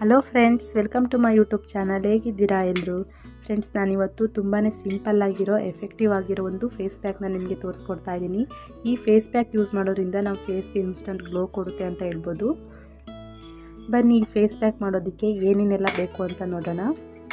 hello friends welcome to my YouTube channel ಹೇಗಿದ್ದೀರಾ ಎಲ್ಲರೂ friends ನಾನಿವತ್ತು ತುಂಬಾ ಸಿಂಪಲ್ ಆಗಿರೋ ಎಫೆಕ್ಟಿವ್ ಆಗಿರೋ ಒಂದು ಫೇಸ್ ಪ್ಯಾಕ್ನ ನಿಮಗೆ ತೋರಿಸ್ಕೊಡ್ತಾ ಇದ್ದೀನಿ ಈ ಫೇಸ್ ಪ್ಯಾಕ್ ಯೂಸ್ ಮಾಡೋದ್ರಿಂದ ನಮ್ಮ ಫೇಸ್ಗೆ ಇನ್ಸ್ಟಂಟ್ ಗ್ಲೋ ಕೊಡುತ್ತೆ ಅಂತ ಹೇಳ್ಬೋದು ಬನ್ನಿ ಈ ಫೇಸ್ ಪ್ಯಾಕ್ ಮಾಡೋದಕ್ಕೆ ಏನೇನೆಲ್ಲ ಬೇಕು ಅಂತ ನೋಡೋಣ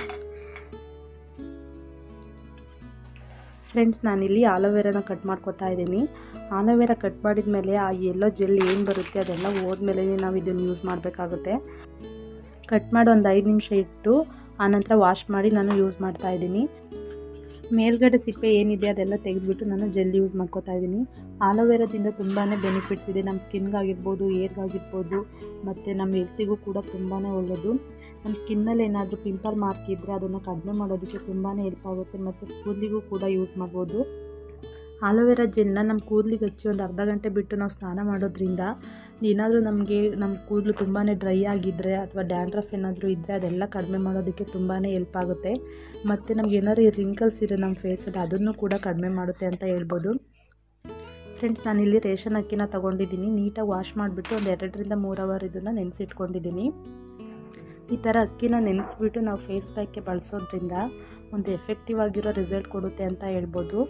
ಫ್ರೆಂಡ್ಸ್ ನಾನಿಲ್ಲಿ ಆಲೋವೆರಾನ ಕಟ್ ಮಾಡ್ಕೊತಾ ಇದ್ದೀನಿ ಆಲೋವೆರಾ ಕಟ್ ಮಾಡಿದ ಮೇಲೆ ಆ ಎಲ್ಲೋ ಜೆಲ್ ಏನು ಬರುತ್ತೆ ಅದೆಲ್ಲ ಹೋದ್ಮೇಲೆ ನಾವು ಇದನ್ನು ಯೂಸ್ ಮಾಡಬೇಕಾಗುತ್ತೆ ಕಟ್ ಮಾಡಿ ಒಂದು ಐದು ನಿಮಿಷ ಇಟ್ಟು ಆನಂತರ ವಾಶ್ ಮಾಡಿ ನಾನು ಯೂಸ್ ಮಾಡ್ತಾ ಇದ್ದೀನಿ ಮೇಲ್ಗಡೆ ಸಿಪ್ಪೆ ಏನಿದೆ ಅದೆಲ್ಲ ತೆಗೆದುಬಿಟ್ಟು ನಾನು ಜೆಲ್ ಯೂಸ್ ಮಾಡ್ಕೋತಾ ಇದ್ದೀನಿ ಆಲೋವೆರಾದಿಂದ ತುಂಬಾ ಬೆನಿಫಿಟ್ಸ್ ಇದೆ ನಮ್ಮ ಸ್ಕಿನ್ಗಾಗಿರ್ಬೋದು ಏರ್ಗಾಗಿರ್ಬೋದು ಮತ್ತು ನಮ್ಮ ಹೆಲ್ತಿಗೂ ಕೂಡ ತುಂಬಾ ಒಳ್ಳೆಯದು ನಮ್ಮ ಸ್ಕಿನ್ನಲ್ಲಿ ಏನಾದರೂ ಪಿಂಪಲ್ ಮಾರ್ಕ್ ಇದ್ದರೆ ಅದನ್ನು ಕಡಿಮೆ ಮಾಡೋದಕ್ಕೆ ತುಂಬಾ ಹೆಲ್ಪ್ ಆಗುತ್ತೆ ಮತ್ತು ಕೂದಲಿಗೂ ಕೂಡ ಯೂಸ್ ಮಾಡ್ಬೋದು ಆಲೋವೆರಾ ಜೆಲ್ನ ನಮ್ಮ ಕೂದಲಿಗೆ ಹಚ್ಚಿ ಒಂದು ಅರ್ಧ ಗಂಟೆ ಬಿಟ್ಟು ನಾವು ಸ್ನಾನ ಮಾಡೋದ್ರಿಂದ ಏನಾದರೂ ನಮಗೆ ನಮ್ಮ ಕೂದಲು ತುಂಬಾ ಡ್ರೈ ಆಗಿದ್ದರೆ ಅಥವಾ ಡ್ಯಾಂಡ್ರಫ್ ಏನಾದರೂ ಇದ್ದರೆ ಅದೆಲ್ಲ ಕಡಿಮೆ ಮಾಡೋದಕ್ಕೆ ತುಂಬಾ ಹೆಲ್ಪ್ ಆಗುತ್ತೆ ಮತ್ತು ನಮ್ಗೆ ಏನಾದ್ರು ಈ ರಿಂಕಲ್ಸ್ ಇದೆ ನಮ್ಮ ಫೇಸಲ್ಲಿ ಅದನ್ನು ಕೂಡ ಕಡಿಮೆ ಮಾಡುತ್ತೆ ಅಂತ ಹೇಳ್ಬೋದು ಫ್ರೆಂಡ್ಸ್ ನಾನಿಲ್ಲಿ ರೇಷನ್ ಅಕ್ಕಿನ ತೊಗೊಂಡಿದ್ದೀನಿ ನೀಟಾಗಿ ವಾಶ್ ಮಾಡಿಬಿಟ್ಟು ಒಂದು ಎರಡರಿಂದ ಮೂರು ಅವರ್ ಇದನ್ನು ನೆನೆಸಿಟ್ಕೊಂಡಿದ್ದೀನಿ ಈ ಥರ ಅಕ್ಕಿನ ನೆನೆಸ್ಬಿಟ್ಟು ನಾವು ಫೇಸ್ ಪ್ಯಾಕ್ಗೆ ಬಳಸೋದ್ರಿಂದ ಒಂದು ಎಫೆಕ್ಟಿವ್ ಆಗಿರೋ ರಿಸಲ್ಟ್ ಕೊಡುತ್ತೆ ಅಂತ ಹೇಳ್ಬೋದು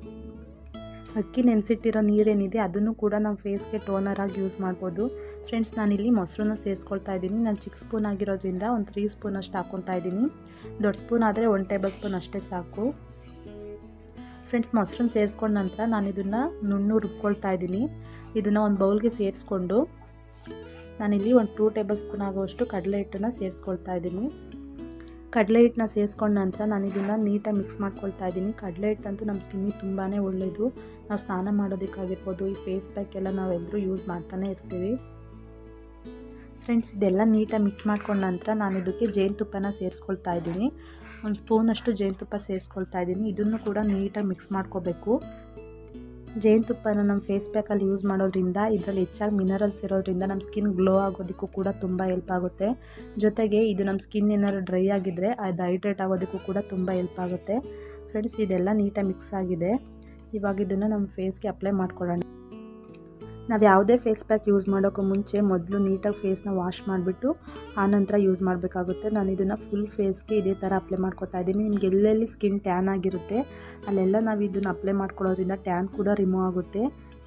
ಅಕ್ಕಿ ನೆನೆಸಿಟ್ಟಿರೋ ನೀರೇನಿದೆ ಅದನ್ನು ಕೂಡ ನಾವು ಫೇಸ್ಗೆ ಟೋನರ್ ಆಗಿ ಯೂಸ್ ಮಾಡ್ಬೋದು ಫ್ರೆಂಡ್ಸ್ ನಾನಿಲ್ಲಿ ಮೊಸರನ್ನ ಸೇರಿಸ್ಕೊಳ್ತಾ ಇದ್ದೀನಿ ನಾನು ಚಿಕ್ಕ ಸ್ಪೂನ್ ಆಗಿರೋದ್ರಿಂದ ಒಂದು ತ್ರೀ ಸ್ಪೂನ್ ಅಷ್ಟು ಹಾಕ್ಕೊತಾ ಇದ್ದೀನಿ ದೊಡ್ಡ ಸ್ಪೂನ್ ಆದರೆ ಒನ್ ಟೇಬಲ್ ಸ್ಪೂನ್ ಅಷ್ಟೇ ಸಾಕು ಫ್ರೆಂಡ್ಸ್ ಮೊಸರನ್ನ ಸೇರಿಸ್ಕೊಂಡ ನಂತರ ನಾನು ಇದನ್ನು ನುಣ್ಣು ರುಬ್ಕೊಳ್ತಾ ಇದ್ದೀನಿ ಇದನ್ನು ಒಂದು ಬೌಲ್ಗೆ ಸೇರಿಸ್ಕೊಂಡು ನಾನಿಲ್ಲಿ ಒಂದು ಟೂ ಟೇಬಲ್ ಸ್ಪೂನ್ ಆಗುವಷ್ಟು ಕಡಲೆ ಹಿಟ್ಟನ್ನು ಸೇರಿಸ್ಕೊಳ್ತಾ ಇದ್ದೀನಿ ಕಡಲೆ ಹಿಟ್ಟನ್ನ ಸೇರಿಸ್ಕೊಂಡ ನಂತರ ನಾನು ಇದನ್ನು ನೀಟಾಗಿ ಮಿಕ್ಸ್ ಮಾಡ್ಕೊಳ್ತಾ ಇದ್ದೀನಿ ಕಡಲೆ ಹಿಟ್ಟಂತೂ ನಮ್ಮ ಸ್ಕಿನ್ನಿಗೆ ತುಂಬಾ ಒಳ್ಳೆಯದು ನಾವು ಸ್ನಾನ ಮಾಡೋದಕ್ಕಾಗಿರ್ಬೋದು ಈ ಫೇಸ್ ಪ್ಯಾಕ್ ಎಲ್ಲ ನಾವೆಲ್ಲರೂ ಯೂಸ್ ಮಾಡ್ತಾನೆ ಇರ್ತೀವಿ ಫ್ರೆಂಡ್ಸ್ ಇದೆಲ್ಲ ನೀಟಾಗಿ ಮಿಕ್ಸ್ ಮಾಡ್ಕೊಂಡ ನಂತರ ನಾನು ಇದಕ್ಕೆ ಜೇನುತುಪ್ಪನ ಸೇರಿಸ್ಕೊಳ್ತಾ ಇದ್ದೀನಿ ಒಂದು ಸ್ಪೂನಷ್ಟು ಜೇನುತುಪ್ಪ ಸೇರಿಸ್ಕೊಳ್ತಾ ಇದ್ದೀನಿ ಇದನ್ನು ಕೂಡ ನೀಟಾಗಿ ಮಿಕ್ಸ್ ಮಾಡ್ಕೋಬೇಕು ಜೇನುತುಪ್ಪನ ನಮ್ಮ ಫೇಸ್ ಪ್ಯಾಕಲ್ಲಿ ಯೂಸ್ ಮಾಡೋದ್ರಿಂದ ಇದರಲ್ಲಿ ಹೆಚ್ಚಾಗಿ ಮಿನರಲ್ಸ್ ಇರೋದ್ರಿಂದ ನಮ್ಮ ಸ್ಕಿನ್ ಗ್ಲೋ ಆಗೋದಕ್ಕೂ ಕೂಡ ತುಂಬ ಹೆಲ್ಪ್ ಆಗುತ್ತೆ ಜೊತೆಗೆ ಇದು ನಮ್ಮ ಸ್ಕಿನ್ ಏನಾದ್ರು ಡ್ರೈ ಆಗಿದ್ದರೆ ಅದು ಹೈಡ್ರೇಟ್ ಆಗೋದಕ್ಕೂ ಕೂಡ ತುಂಬ ಹೆಲ್ಪ್ ಆಗುತ್ತೆ ಫ್ರೆಂಡ್ಸ್ ಇದೆಲ್ಲ ನೀಟಾಗಿ ಮಿಕ್ಸ್ ಆಗಿದೆ ಇವಾಗ ಇದನ್ನು ನಮ್ಮ ಫೇಸ್ಗೆ ಅಪ್ಲೈ ಮಾಡ್ಕೊಳ್ಳೋಣ ನಾವು ಯಾವುದೇ ಫೇಸ್ ಪ್ಯಾಕ್ ಯೂಸ್ ಮಾಡೋಕ್ಕೂ ಮುಂಚೆ ಮೊದಲು ನೀಟಾಗಿ ಫೇಸ್ನ ವಾಶ್ ಮಾಡಿಬಿಟ್ಟು ಆನಂತರ ಯೂಸ್ ಮಾಡಬೇಕಾಗುತ್ತೆ ನಾನು ಇದನ್ನು ಫುಲ್ ಫೇಸ್ಗೆ ಇದೇ ಥರ ಅಪ್ಲೈ ಮಾಡ್ಕೊತಾ ಇದ್ದೀನಿ ನಿಮ್ಗೆ ಎಲ್ಲೆಲ್ಲಿ ಸ್ಕಿನ್ ಟ್ಯಾನ್ ಆಗಿರುತ್ತೆ ಅಲ್ಲೆಲ್ಲ ನಾವು ಇದನ್ನು ಅಪ್ಲೈ ಮಾಡ್ಕೊಳ್ಳೋದ್ರಿಂದ ಟ್ಯಾನ್ ಕೂಡ ರಿಮೂವ್ ಆಗುತ್ತೆ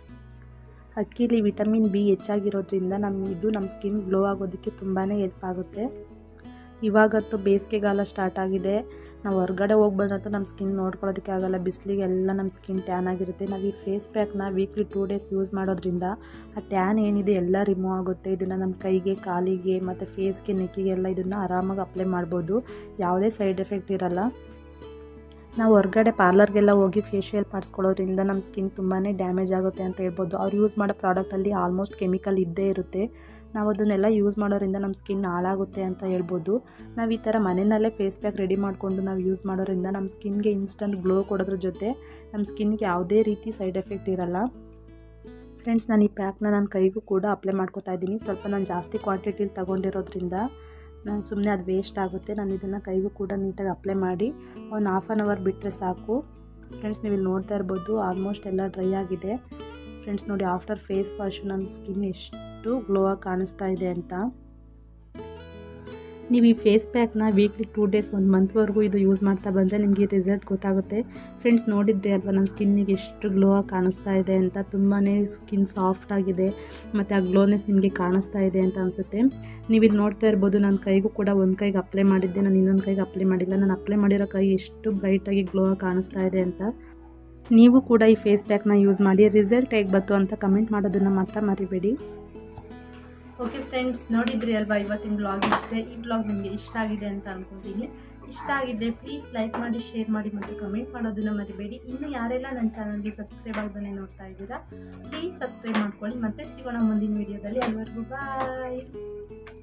ಅಕ್ಕಿಲಿ ವಿಟಮಿನ್ ಬಿ ಹೆಚ್ಚಾಗಿರೋದ್ರಿಂದ ನಮ್ಮ ಇದು ನಮ್ಮ ಸ್ಕಿನ್ ಗ್ಲೋ ಆಗೋದಕ್ಕೆ ತುಂಬಾ ಹೆಲ್ಪ್ ಆಗುತ್ತೆ ಇವಾಗಂತೂ ಬೇಸಿಗೆಗಾಲ ಸ್ಟಾರ್ಟ್ ಆಗಿದೆ ನಾವು ಹೊರಗಡೆ ಹೋಗಿ ಬಂದಂತೂ ನಮ್ಮ ಸ್ಕಿನ್ ನೋಡ್ಕೊಳ್ಳೋದಕ್ಕೆ ಆಗಲ್ಲ ಬಿಸಿಲಿಗೆ ಎಲ್ಲ ನಮ್ಮ ಸ್ಕಿನ್ ಟ್ಯಾನ್ ಆಗಿರುತ್ತೆ ನಾವು ಈ ಫೇಸ್ ಪ್ಯಾಕ್ನ ವೀಕ್ಲಿ ಟೂ ಡೇಸ್ ಯೂಸ್ ಮಾಡೋದ್ರಿಂದ ಆ ಟ್ಯಾನ್ ಏನಿದೆ ಎಲ್ಲ ರಿಮೂವ್ ಆಗುತ್ತೆ ಇದನ್ನು ನಮ್ಮ ಕೈಗೆ ಕಾಲಿಗೆ ಮತ್ತು ಫೇಸ್ಗೆ ನೆಕ್ಕಿಗೆ ಎಲ್ಲ ಇದನ್ನು ಆರಾಮಾಗಿ ಅಪ್ಲೈ ಮಾಡ್ಬೋದು ಯಾವುದೇ ಸೈಡ್ ಎಫೆಕ್ಟ್ ಇರಲ್ಲ ನಾವು ಹೊರಗಡೆ ಪಾರ್ಲರ್ಗೆಲ್ಲ ಹೋಗಿ ಫೇಶಿಯಲ್ ಮಾಡಿಸ್ಕೊಳ್ಳೋದ್ರಿಂದ ನಮ್ಮ ಸ್ಕಿನ್ ತುಂಬಾ ಡ್ಯಾಮೇಜ್ ಆಗುತ್ತೆ ಅಂತ ಹೇಳ್ಬೋದು ಅವ್ರು ಯೂಸ್ ಮಾಡೋ ಪ್ರಾಡಕ್ಟಲ್ಲಿ ಆಲ್ಮೋಸ್ಟ್ ಕೆಮಿಕಲ್ ಇದ್ದೇ ಇರುತ್ತೆ ನಾವು ಅದನ್ನೆಲ್ಲ ಯೂಸ್ ಮಾಡೋದ್ರಿಂದ ನಮ್ಮ ಸ್ಕಿನ್ ಹಾಳಾಗುತ್ತೆ ಅಂತ ಹೇಳ್ಬೋದು ನಾವು ಈ ಥರ ಮನೆಯಲ್ಲೇ ಫೇಸ್ ಪ್ಯಾಕ್ ರೆಡಿ ಮಾಡಿಕೊಂಡು ನಾವು ಯೂಸ್ ಮಾಡೋದ್ರಿಂದ ನಮ್ಮ ಸ್ಕಿನ್ಗೆ ಇನ್ಸ್ಟಂಟ್ ಗ್ಲೋ ಕೊಡೋದ್ರ ಜೊತೆ ನಮ್ಮ ಸ್ಕಿನ್ಗೆ ಯಾವುದೇ ರೀತಿ ಸೈಡ್ ಎಫೆಕ್ಟ್ ಇರಲ್ಲ ಫ್ರೆಂಡ್ಸ್ ನಾನು ಈ ಪ್ಯಾಕ್ನ ನನ್ನ ಕೈಗೂ ಕೂಡ ಅಪ್ಲೈ ಮಾಡ್ಕೊತಾ ಇದ್ದೀನಿ ಸ್ವಲ್ಪ ನಾನು ಜಾಸ್ತಿ ಕ್ವಾಂಟಿಟಿಲಿ ತೊಗೊಂಡಿರೋದ್ರಿಂದ ನಾನು ಸುಮ್ಮನೆ ಅದು ವೇಸ್ಟ್ ಆಗುತ್ತೆ ನಾನು ಇದನ್ನು ಕೈಗೂ ಕೂಡ ನೀಟಾಗಿ ಅಪ್ಲೈ ಮಾಡಿ ಒಂದು ಹಾಫ್ ಆನ್ ಅವರ್ ಬಿಟ್ಟರೆ ಸಾಕು ಫ್ರೆಂಡ್ಸ್ ನೀವು ಇಲ್ಲಿ ನೋಡ್ತಾ ಇರ್ಬೋದು ಆಲ್ಮೋಸ್ಟ್ ಎಲ್ಲ ಡ್ರೈ ಆಗಿದೆ ಫ್ರೆಂಡ್ಸ್ ನೋಡಿ ಆಫ್ಟರ್ ಫೇಸ್ ವಾಶು ನನ್ನ ಸ್ಕಿನ್ ಎಷ್ಟು ಗ್ಲೋ ಆಗಿ ಕಾಣಿಸ್ತಾ ಇದೆ ಅಂತ ನೀವು ಈ ಫೇಸ್ ಪ್ಯಾಕ್ನ ವೀಕ್ಲಿ ಟೂ ಡೇಸ್ ಒಂದು ಮಂತ್ವರೆಗೂ ಇದು ಯೂಸ್ ಮಾಡ್ತಾ ಬಂದರೆ ನಿಮಗೆ ರಿಸಲ್ಟ್ ಗೊತ್ತಾಗುತ್ತೆ ಫ್ರೆಂಡ್ಸ್ ನೋಡಿದ್ದೆ ಅಲ್ವಾ ನನ್ನ ಸ್ಕಿನ್ನಿಗೆ ಎಷ್ಟು ಗ್ಲೋ ಆಗಿ ಕಾಣಿಸ್ತಾ ಇದೆ ಅಂತ ತುಂಬಾ ಸ್ಕಿನ್ ಸಾಫ್ಟ್ ಆಗಿದೆ ಮತ್ತು ಆ ಗ್ಲೋನೆಸ್ ನಿಮಗೆ ಕಾಣಿಸ್ತಾ ಇದೆ ಅಂತ ಅನಿಸುತ್ತೆ ನೀವು ಇಲ್ಲಿ ನೋಡ್ತಾ ಇರ್ಬೋದು ನನ್ನ ಕೈಗೂ ಕೂಡ ಒಂದು ಕೈಗೆ ಅಪ್ಲೈ ಮಾಡಿದ್ದೆ ನಾನು ಇನ್ನೊಂದು ಕೈಗೆ ಅಪ್ಲೈ ಮಾಡಿಲ್ಲ ನಾನು ಅಪ್ಲೈ ಮಾಡಿರೋ ಕೈ ಎಷ್ಟು ಬ್ರೈಟಾಗಿ ಗ್ಲೋ ಆಗಿ ಕಾಣಿಸ್ತಾ ಇದೆ ಅಂತ ನೀವು ಕೂಡ ಈ ಫೇಸ್ ಪ್ಯಾಕ್ನ ಯೂಸ್ ಮಾಡಿ ರಿಸಲ್ಟ್ ಹೇಗೆ ಬಂತು ಅಂತ ಕಮೆಂಟ್ ಮಾಡೋದನ್ನು ಮಾತ್ರ ಮರಿಬೇಡಿ ಓಕೆ ಫ್ರೆಂಡ್ಸ್ ನೋಡಿದ್ರಿ ಅಲ್ವಾ ಇವತ್ತಿನ ಬ್ಲಾಗ್ ಇಷ್ಟೇ ಈ ಬ್ಲಾಗ್ ನಿಮಗೆ ಇಷ್ಟ ಆಗಿದೆ ಅಂತ ಅಂದ್ಕೊತೀನಿ ಇಷ್ಟ ಆಗಿದ್ದರೆ ಪ್ಲೀಸ್ ಲೈಕ್ ಮಾಡಿ ಶೇರ್ ಮಾಡಿ ಮತ್ತು ಕಮೆಂಟ್ ಮಾಡೋದನ್ನು ಮರಿಬೇಡಿ ಇನ್ನು ಯಾರೆಲ್ಲ ನನ್ನ ಚಾನಲ್ಗೆ ಸಬ್ಸ್ಕ್ರೈಬ್ ಆಗದೇ ನೋಡ್ತಾ ಇದ್ದೀರಾ ಪ್ಲೀಸ್ ಸಬ್ಸ್ಕ್ರೈಬ್ ಮಾಡ್ಕೊಳ್ಳಿ ಮತ್ತೆ ಸಿಗೋಣ ಮುಂದಿನ ವೀಡಿಯೋದಲ್ಲಿ ಅಲ್ಲಿವರೆಗೂ ಬಾಯ್